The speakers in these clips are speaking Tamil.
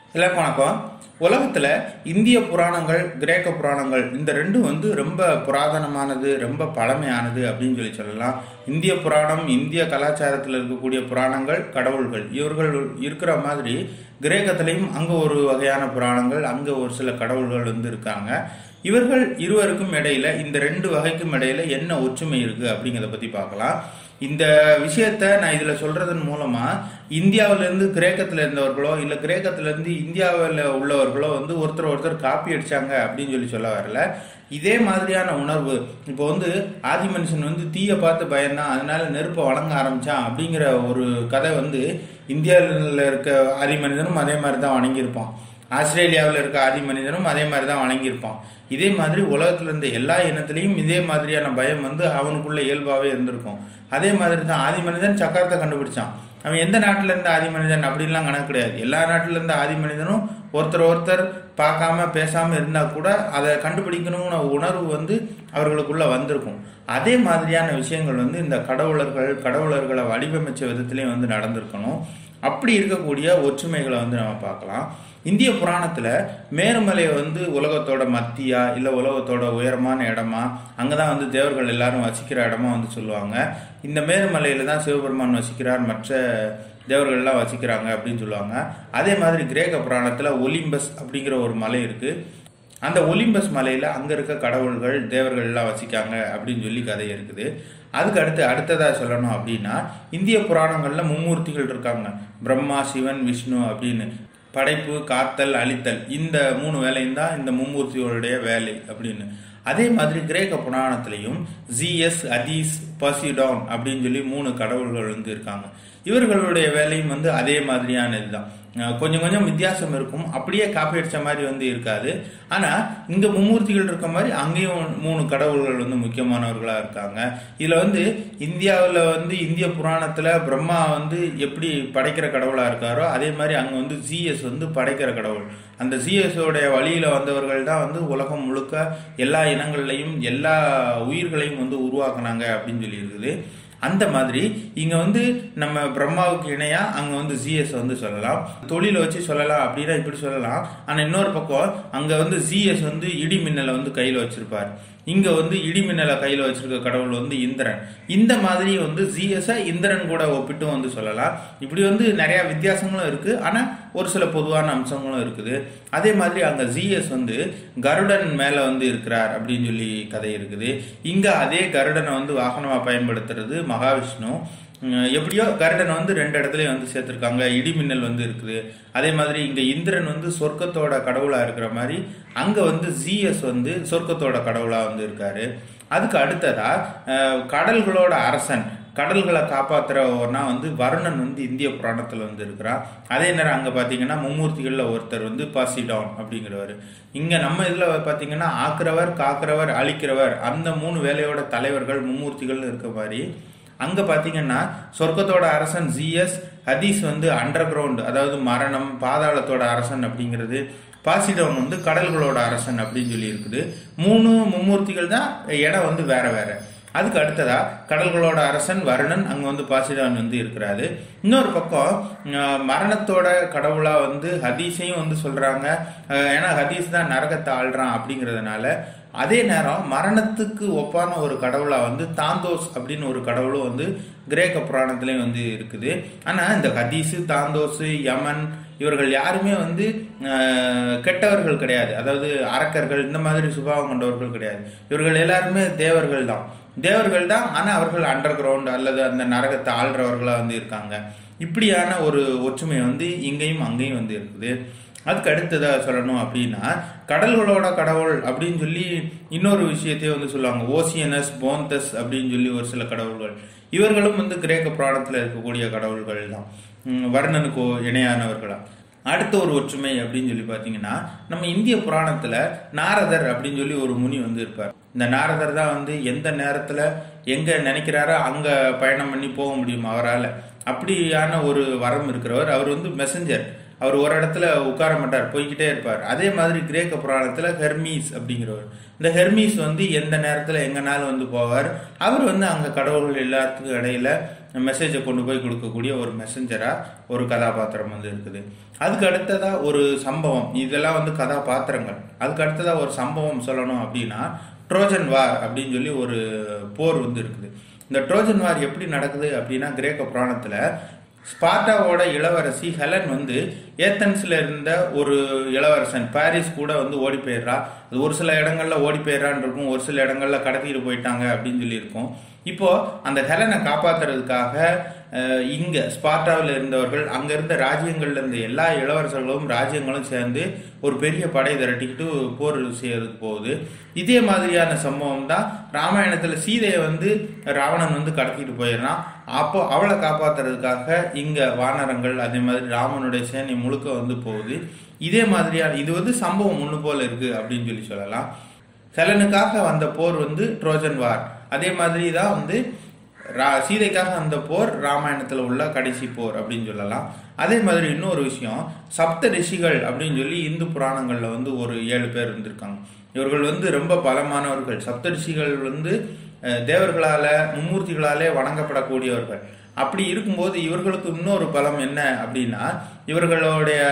எல்லாருக்கும் வணக்கம் உலகத்துல இந்திய புராணங்கள் கிரேக்க புராணங்கள் இந்த ரெண்டும் வந்து ரொம்ப புராதனமானது ரொம்ப பழமையானது அப்படின்னு சொல்லி சொல்லலாம் இந்திய புராணம் இந்திய கலாச்சாரத்தில் இருக்கக்கூடிய புராணங்கள் கடவுள்கள் இவர்கள் இருக்கிற மாதிரி கிரேக்கத்திலையும் அங்க ஒரு வகையான புராணங்கள் அங்க ஒரு சில கடவுள்கள் வந்து இருக்காங்க இவர்கள் இருவருக்கும் இடையில இந்த ரெண்டு வகைக்கும் இடையில என்ன ஒற்றுமை இருக்கு அப்படிங்கிறத பத்தி பார்க்கலாம் இந்த விஷயத்த நான் இதுல சொல்றதன் மூலமா இந்தியாவில இருந்து கிரேக்கத்துல இருந்தவர்களோ இல்ல கிரேக்கத்துல இருந்து இந்தியாவில் உள்ளவர்களோ வந்து ஒருத்தர் ஒருத்தர் காப்பி அடிச்சாங்க அப்படின்னு சொல்லி சொல்ல வரல இதே மாதிரியான உணர்வு இப்போ வந்து ஆதி மனுஷன் வந்து தீய பார்த்து பயந்தான் அதனால நெருப்பை வழங்க ஆரம்பிச்சான் அப்படிங்கிற ஒரு கதை வந்து இந்தியாவில் இருக்க ஆதி மனிதனும் அதே மாதிரி தான் வணங்கியிருப்பான் ஆஸ்திரேலியாவில் இருக்க ஆதி மனிதனும் அதே மாதிரி தான் வணங்கியிருப்பான் இதே மாதிரி உலகத்துல இருந்த எல்லா இனத்திலையும் இதே மாதிரியான பயம் வந்து அவனுக்குள்ள இயல்பாவே இருந்திருக்கும் அதே மாதிரி தான் ஆதி மனிதன் சக்கரத்தை கண்டுபிடிச்சான் அவன் எந்த நாட்டுல இருந்த ஆதி மனிதன் அப்படின்லாம் கணக்கு கிடையாது எல்லா நாட்டுல இருந்த ஆதி மனிதனும் ஒருத்தர் ஒருத்தர் பார்க்காம பேசாம இருந்தா கூட அதை கண்டுபிடிக்கணும்னு உணர்வு வந்து அவர்களுக்குள்ள வந்திருக்கும் அதே மாதிரியான விஷயங்கள் வந்து இந்த கடவுளர்கள் கடவுளர்களை வடிவமைச்ச விதத்திலையும் வந்து நடந்திருக்கணும் அப்படி இருக்கக்கூடிய ஒற்றுமைகளை வந்து நம்ம பார்க்கலாம் இந்திய புராணத்துல மேருமலை வந்து உலகத்தோட மத்தியா இல்ல உலகத்தோட உயரமான இடமா அங்கதான் வந்து தேவர்கள் எல்லாரும் வசிக்கிற இடமா வந்து சொல்லுவாங்க இந்த மேருமலையில தான் சிவபெருமான் வசிக்கிறார் மற்ற தேவர்கள் எல்லாம் வசிக்கிறாங்க அப்படின்னு சொல்லுவாங்க அதே மாதிரி கிரேக்க புராணத்துல ஒலிம்பஸ் அப்படிங்கிற ஒரு மலை இருக்கு அந்த ஒலிம்பஸ் மலையில அங்க இருக்க கடவுள்கள் தேவர்கள் எல்லாம் வசிக்காங்க அப்படின்னு சொல்லி கதை இருக்குது அதுக்கு அடுத்து அடுத்ததா சொல்லணும் அப்படின்னா இந்திய புராணங்கள்ல மும்மூர்த்திகள் இருக்காங்க பிரம்மா சிவன் விஷ்ணு அப்படின்னு படைப்பு காத்தல் அழித்தல் இந்த மூணு வேலையும் தான் இந்த மும்மூர்த்திகளுடைய வேலை அப்படின்னு அதே மாதிரி கிரேக்க புராணத்திலையும் ஜிஎஸ் அதீஸ் பசிடான் அப்படின்னு சொல்லி மூணு கடவுள்கள் வந்து இருக்காங்க இவர்களுடைய வேலையும் வந்து அதே மாதிரியான இதுதான் கொஞ்சம் கொஞ்சம் வித்தியாசம் இருக்கும் அப்படியே காப்பி அடிச்ச மாதிரி வந்து இருக்காது ஆனா இங்க மும்மூர்த்திகள் இருக்க மாதிரி அங்கேயும் மூணு கடவுள்கள் வந்து முக்கியமானவர்களா இருக்காங்க இதுல வந்து இந்தியாவில் வந்து இந்திய புராணத்துல பிரம்மா வந்து எப்படி படைக்கிற கடவுளா இருக்காரோ அதே மாதிரி அங்க வந்து ஜிஎஸ் வந்து படைக்கிற கடவுள் அந்த ஜிஎஸோடைய வழியில வந்தவர்கள் தான் வந்து உலகம் முழுக்க எல்லா இனங்கள்லையும் எல்லா உயிர்களையும் வந்து உருவாக்குனாங்க அப்படின்னு சொல்லி இருக்குது அந்த மாதிரி இங்க வந்து நம்ம பிரம்மாவுக்கு இணையா அங்க வந்து ஜிஎஸ் வந்து சொல்லலாம் தொழில வச்சு சொல்லலாம் அப்படின்னா இப்படி சொல்லலாம் ஆனா இன்னொரு பக்கம் அங்க வந்து ஜிஎஸ் வந்து இடி மின்னலை வந்து கையில வச்சிருப்பார் இங்க வந்து இடி மின்னலை கையில வச்சிருக்க கடவுள் வந்து இந்திரன் இந்த மாதிரி வந்து ஜிஎஸ் இந்திரன் கூட ஒப்பிட்டு வந்து சொல்லலாம் இப்படி வந்து நிறைய வித்தியாசங்களும் இருக்கு ஆனா ஒரு சில பொதுவான அம்சங்களும் இருக்குது அதே மாதிரி அங்க ஜிஎஸ் வந்து கருடன் மேல வந்து இருக்கிறார் அப்படின்னு சொல்லி கதை இருக்குது இங்க அதே கருடனை வந்து வாகனமா பயன்படுத்துறது மகாவிஷ்ணு எப்படியோ கருடன் வந்து ரெண்டு இடத்துலயும் வந்து சேர்த்திருக்காங்க இடிமின்னல் வந்து இருக்குது அதே மாதிரி இங்க இந்திரன் வந்து சொர்க்கத்தோட கடவுளா இருக்கிற மாதிரி அங்க வந்து ஜிஎஸ் வந்து சொர்க்கத்தோட கடவுளா வந்து இருக்காரு அதுக்கு அடுத்ததா கடல்களோட அரசன் கடல்களை காப்பாத்துறவர்னா வந்து வருணன் வந்து இந்திய புராணத்துல வந்து இருக்கிறான் அதே நேரம் அங்க பாத்தீங்கன்னா மும்மூர்த்திகள்ல ஒருத்தர் வந்து பாசிடான் அப்படிங்கிறவர் இங்க நம்ம இதுல பாத்தீங்கன்னா ஆக்குறவர் காக்குறவர் அழிக்கிறவர் அந்த மூணு வேலையோட தலைவர்கள் மும்மூர்த்திகள் இருக்க மாதிரி அங்க பாத்தீங்கன்னா சொர்க்கத்தோட அரசன் ஜிஎஸ் ஹதீஸ் வந்து அண்டர் கிரவுண்ட் அதாவது மரணம் பாதாளத்தோட அரசன் அப்படிங்கிறது பாசிடவன் வந்து கடல்களோட அரசன் அப்படின்னு சொல்லி இருக்குது மூணு மும்மூர்த்திகள் தான் இடம் வந்து வேற வேற அதுக்கு அடுத்ததா கடல்களோட அரசன் வருணன் அங்க வந்து பாசிடான் வந்து இருக்கிறாரு இன்னொரு பக்கம் மரணத்தோட கடவுளா வந்து ஹதீஸையும் வந்து சொல்றாங்க ஏன்னா ஹதீஸ் தான் நரகத்தை ஆள்றான் அப்படிங்கிறதுனால அதே நேரம் மரணத்துக்கு ஒப்பான ஒரு கடவுளா வந்து தாந்தோஸ் அப்படின்னு ஒரு கடவுளும் வந்து கிரேக்க புராணத்திலையும் வந்து இருக்குது ஆனா இந்த ஹதீஸு தாந்தோஸ் யமன் இவர்கள் யாருமே வந்து கெட்டவர்கள் கிடையாது அதாவது அரக்கர்கள் இந்த மாதிரி சுபாவம் கொண்டவர்கள் கிடையாது இவர்கள் எல்லாருமே தேவர்கள் தான் தேவர்கள் தான் ஆனா அவர்கள் அண்டர் கிரவுண்ட் அல்லது அந்த நரகத்தை ஆள்றவர்களா வந்து இருக்காங்க இப்படியான ஒரு ஒற்றுமை வந்து இங்கேயும் அங்கேயும் வந்து இருக்குது அதுக்கு அடுத்ததா சொல்லணும் அப்படின்னா கடல்களோட கடவுள் அப்படின்னு சொல்லி இன்னொரு விஷயத்தையும் வந்து சொல்லுவாங்க ஓசியனஸ் போந்தஸ் அப்படின்னு சொல்லி ஒரு சில கடவுள்கள் இவர்களும் வந்து கிரேக்க புராணத்துல இருக்கக்கூடிய கடவுள்கள் தான் வர்ணனுக்கு இணையானவர்களா அடுத்த ஒரு ஒற்றுமை அப்படின்னு சொல்லி பாத்தீங்கன்னா நம்ம இந்திய புராணத்துல நாரதர் அப்படின்னு சொல்லி ஒரு முனி வந்து இருப்பார் இந்த நாரதர் தான் வந்து எந்த நேரத்துல எங்க நினைக்கிறாரோ அங்க பயணம் பண்ணி போக முடியும் அவரால் அப்படியான ஒரு வரம் இருக்கிறவர் அவர் வந்து மெசஞ்சர் அவர் ஒரு இடத்துல உட்கார மாட்டார் போய்கிட்டே இருப்பார் அதே மாதிரி கிரேக்க புராணத்துல ஹெர்மீஸ் அப்படிங்கிறவர் இந்த ஹெர்மீஸ் வந்து எந்த நேரத்துல எங்கனாலும் வந்து போவார் அவர் வந்து அங்க கடவுள்கள் எல்லாத்துக்கும் இடையில மெசேஜை கொண்டு போய் கொடுக்கக்கூடிய ஒரு மெசஞ்சரா ஒரு கதாபாத்திரம் வந்து இருக்குது அதுக்கு அடுத்ததா ஒரு சம்பவம் இதெல்லாம் வந்து கதாபாத்திரங்கள் அதுக்கு அடுத்ததா ஒரு சம்பவம் சொல்லணும் அப்படின்னா ட்ரோஜன் வார் அப்படின்னு சொல்லி ஒரு போர் வந்து இருக்குது இந்த ட்ரோஜன் வார் எப்படி நடக்குது அப்படின்னா கிரேக்க புராணத்துல ஸ்பார்ட்டாவோட இளவரசி ஹெலன் வந்து ஏத்தன்ஸ்ல இருந்த ஒரு இளவரசன் பாரிஸ் கூட வந்து ஓடி போயிடுறா அது ஒரு சில இடங்கள்ல ஓடி போயிடுறான்னு இருக்கும் ஒரு சில இடங்கள்ல கடத்திட்டு போயிட்டாங்க அப்படின்னு சொல்லி இருக்கும் இப்போ அந்த ஹெலனை காப்பாத்துறதுக்காக அஹ், இங்க ஸ்பார்ட்டாவில் இருந்தவர்கள் அங்க இருந்த ராஜ்யங்கள்ல இருந்த எல்லா இளவரசர்களும் ராஜ்யங்களும் சேர்ந்து ஒரு பெரிய படை திரட்டிக்கிட்டு போர் செய்யறதுக்கு போகுது இதே மாதிரியான சம்பவம் தான் ராமாயணத்துல சீதையை வந்து ராவணன் வந்து கடத்திட்டு போயிடுறான் அப்போ அவளை காப்பாத்துறதுக்காக இங்க வானரங்கள் அதே மாதிரி ராமனுடைய சேனை முழுக்க வந்து போகுது இதே மாதிரியான இது வந்து சம்பவம் ஒண்ணு போல இருக்கு அப்படின்னு சொல்லி சொல்லலாம் செலனுக்காக வந்த போர் வந்து ட்ரோஜன் வார் அதே மாதிரி தான் வந்து ரா- சீதைக்காக அந்த போர் ராமாயணத்துல உள்ள கடைசி போர் அப்படின்னு சொல்லலாம் அதே மாதிரி இன்னொரு விஷயம் சப்த ரிஷிகள் அப்படின்னு சொல்லி இந்து புராணங்கள்ல வந்து ஒரு ஏழு பேர் இருந்திருக்காங்க இவர்கள் வந்து ரொம்ப பலமானவர்கள் சப்த ரிஷிகள் வந்து அஹ், தேவர்களால மும்மூர்த்திகளாலே வணங்கப்படக்கூடியவர்கள் அப்படி இருக்கும்போது இவர்களுக்கு இன்னொரு பலம் என்ன அப்படின்னா இவர்களுடைய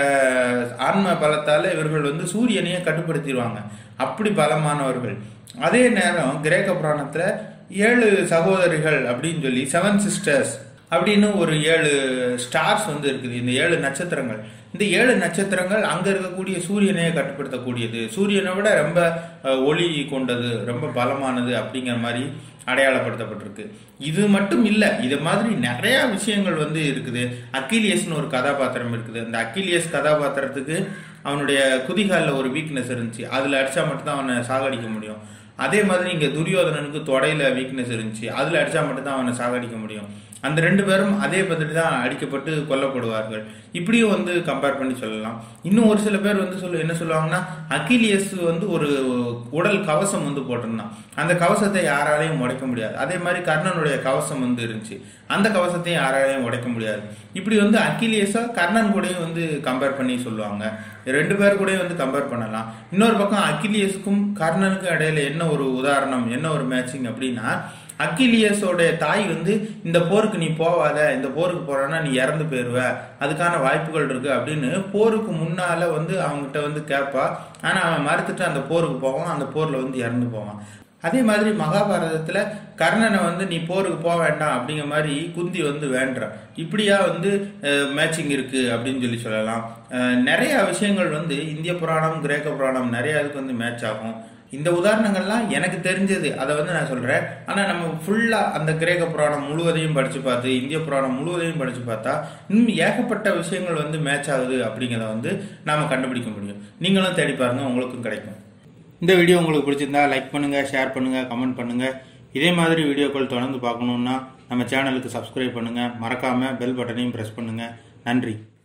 ஆன்ம பலத்தால இவர்கள் வந்து சூரியனையே கட்டுப்படுத்திடுவாங்க அப்படி பலமானவர்கள் அதே நேரம் கிரேக்க புராணத்துல ஏழு சகோதரிகள் அப்படின்னு சொல்லி செவன் சிஸ்டர்ஸ் அப்படின்னு ஒரு ஏழு ஸ்டார்ஸ் வந்து இருக்குது இந்த ஏழு நட்சத்திரங்கள் இந்த ஏழு நட்சத்திரங்கள் அங்க இருக்கக்கூடிய சூரியனையே கட்டுப்படுத்தக்கூடியது சூரியனை விட ரொம்ப அஹ், ஒளி கொண்டது ரொம்ப பலமானது அப்படிங்கிற மாதிரி அடையாளப்படுத்தப்பட்டிருக்கு இது மட்டும் இல்ல இது மாதிரி நிறைய விஷயங்கள் வந்து இருக்குது அக்கிலியஸ்னு ஒரு கதாபாத்திரம் இருக்குது அந்த அக்கிலியஸ் கதாபாத்திரத்துக்கு அவனுடைய குதிகாலில் ஒரு வீக்னஸ் இருந்துச்சு அதுல அடிச்சா மட்டும்தான் அவனை சாகடிக்க முடியும் அதே மாதிரி இங்க துரியோதனனுக்கு தொடையில வீக்னஸ் இருந்துச்சு அதுல அடிச்சா மட்டும்தான் அவனை சாகடிக்க முடியும் அந்த ரெண்டு பேரும் அதே மாதிரி தான் அடிக்கப்பட்டு கொல்லப்படுவார்கள் இப்படியும் வந்து கம்பேர் பண்ணி சொல்லலாம் இன்னும் ஒரு சில பேர் வந்து சொல்ல என்ன சொல்லுவாங்கன்னா அக்கிலியஸ் வந்து ஒரு உடல் கவசம் வந்து போட்டிருந்தான் அந்த கவசத்தை யாராலையும் உடைக்க முடியாது அதே மாதிரி கர்ணனுடைய கவசம் வந்து இருந்துச்சு அந்த கவசத்தையும் யாராலையும் உடைக்க முடியாது இப்படி வந்து அக்கிலியஸா கர்ணன் கூடயும் வந்து கம்பேர் பண்ணி சொல்லுவாங்க ரெண்டு பேர் கூடயும் வந்து கம்பேர் பண்ணலாம் இன்னொரு பக்கம் அக்கிலியஸுக்கும் கர்ணனுக்கும் இடையில என்ன ஒரு உதாரணம் என்ன ஒரு மேட்சிங் அப்படின்னா அக்கிலியஸோடைய தாய் வந்து இந்த போருக்கு நீ போவாத இந்த போருக்கு போறேன்னா நீ இறந்து போயிருவ அதுக்கான வாய்ப்புகள் இருக்கு அப்படின்னு போருக்கு முன்னால வந்து அவங்ககிட்ட வந்து கேட்பா ஆனா அவன் மறுத்துட்டு அந்த போருக்கு போவான் அந்த போர்ல வந்து இறந்து போவான் அதே மாதிரி மகாபாரதத்துல கர்ணனை வந்து நீ போருக்கு போக வேண்டாம் அப்படிங்கிற மாதிரி குந்தி வந்து வேண்டுற இப்படியா வந்து மேட்சிங் இருக்கு அப்படின்னு சொல்லி சொல்லலாம் அஹ், நிறைய விஷயங்கள் வந்து இந்திய புராணம் கிரேக்க புராணம் நிறைய இதுக்கு வந்து மேட்ச் ஆகும் இந்த உதாரணங்கள்லாம் எனக்கு தெரிஞ்சது அதை வந்து நான் சொல்றேன் ஆனா நம்ம ஃபுல்லா அந்த கிரேக்க புராணம் முழுவதையும் படிச்சு பார்த்து இந்திய புராணம் முழுவதையும் படிச்சு பார்த்தா இன்னும் ஏகப்பட்ட விஷயங்கள் வந்து மேட்ச் ஆகுது அப்படிங்கிறத வந்து நாம கண்டுபிடிக்க முடியும் நீங்களும் தேடி பாருங்க உங்களுக்கும் கிடைக்கும் இந்த வீடியோ உங்களுக்கு பிடிச்சிருந்தா லைக் பண்ணுங்க ஷேர் பண்ணுங்க கமெண்ட் பண்ணுங்க இதே மாதிரி வீடியோக்கள் தொடர்ந்து பார்க்கணுன்னா நம்ம சேனலுக்கு சப்ஸ்கிரைப் பண்ணுங்க மறக்காம பெல் பட்டனையும் பிரஸ் பண்ணுங்க நன்றி